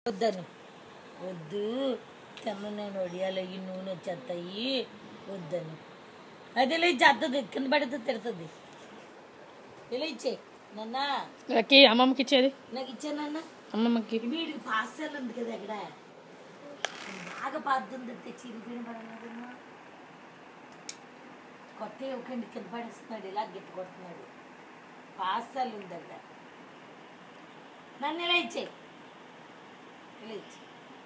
వద్దను వద్దు తిన్న నేను వడియాలు అయ్యి నూనె వచ్చేస్తాయి వద్దను అది ఇలా చేస్తుంది కింద పడితే తిడుతుంది ఇలా ఇచ్చే నాన్న లక్కీ అమ్మమ్మకి ఇచ్చేది నాకు ఇచ్చానన్న అమ్మమ్మకి వీడికి పార్సల్ ఉంది కదా ఇక్కడ బాగా పాదుంది తెచ్చి ఇరిగిపోయిన పడన్నదమ్మా కొత్త ఒకండి కింద పడేస్తున్నాడు ఇలా గిట్టు కొడుతున్నాడు పార్సల్ ఉంది అక్కడ నన్ను ఇలా ఇచ్చే ఇలా ఇచ్చే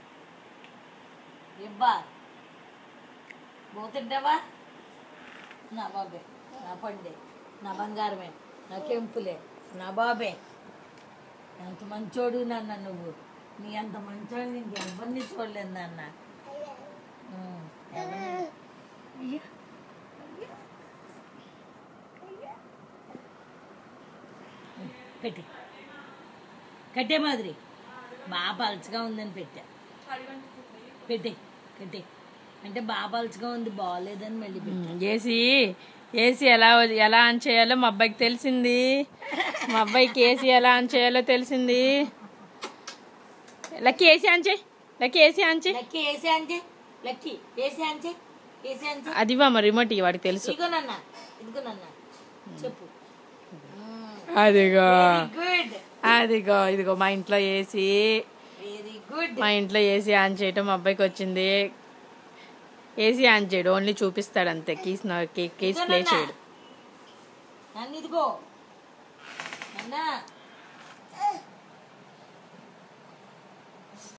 ఇబ్బా పోతుంటావా నా బాబే నా పండే నా బంగారమే నా కెంపులే నా బాబే ఎంత మంచోడు నాన్న నువ్వు నీ అంత మంచోడు నీకు ఎవరిని చూడలేదు నాన్న ఉమ్, ఎవరిని- అయ్యో, అయ్యో, అయ్యో. ఉమ్, పెట్టి కట్టే మాదిరి బాగా పలచగా ఉందని పెట్టా పెట్టి కట్టే అంటే బాగా పలచగా ఉంది బాగాలేదని మళ్ళీ పెట్టా ఏసీ ఏసీ ఎలా ఎలా ఆన్ చేయాలో మా అబ్బాయికి తెలిసింది మా అబ్బాయికి ఏసీ ఎలా ఆన్ చేయాలో తెలిసింది లక్కీ ఏసీ ఆన్ చేయి లక్కీ ఏసీ ఆన్ చేయి లక్కీ వేసే అంచే లక్కీ వేసే అంచే వేసే అంచే అది మా రిమోట్ ఇవి వాడికి తెలుసు ఇదిగో నాన్న ఇదిగో నాన్న చెప్పు అదిగో గుడ్ అదిగో ఇదిగో మా ఇంట్లో ఏసీ వెరీ గుడ్ మా ఇంట్లో ఏసీ ఆన్ చేయటం మా అబ్బాయికి వచ్చింది ఏసీ ఆన్ చేయడు ఓన్లీ చూపిస్తాడు అంతే కీస్ కీస్ ప్లే చేయడు నన్ను ఇదిగో నాన్న